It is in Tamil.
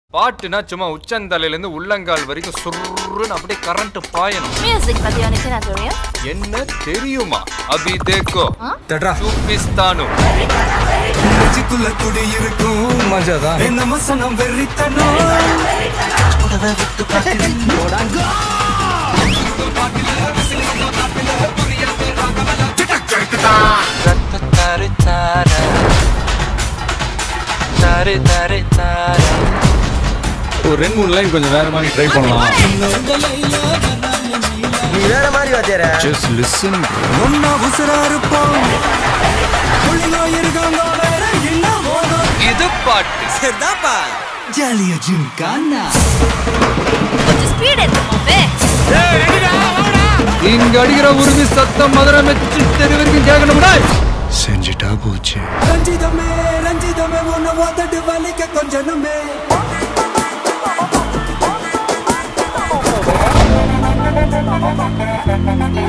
பாட்டுனா சும்மா உச்சந்தலையில இருந்து உள்ளங்கால் வரைக்கும் சுருன்னு அப்படியே கரண்ட் பாயணும் மியூசிக் பத்தி உனக்கு என்ன தெரியும் என்ன தெரியுமா அபி தேக்கோ தட்ரா சூப்பிஸ்தானு நெஞ்சுக்குள்ள குடி இருக்கும் மஜாதான் என்ன மசனம் வெறித்தனம் ஒரு ரெண்டு மூணு லைன் கொஞ்சம் வேற மாதிரி ட்ரை பண்ணலாம் நீ வேற மாதிரி வாத்தியார ஜஸ்ட் லிசன் ஒன்னா உசுரா இருப்போம் புள்ளிங்க இருக்காங்க வேற என்ன போதும் இது பாட்டு சரிதாப்பா ஜாலியா ஜிம் கானா கொஞ்சம் ஸ்பீட் எடுத்துமோவே இங்க அடிக்கிற உருவி சத்தம் மதுரை மெச்சு தெரு வரைக்கும் கேட்கணும்டா செஞ்சுட்டா போச்சு ரஞ்சிதமே ரஞ்சிதமே உன்னை ஓதட்டு வலிக்க கொஞ்சனுமே ஆ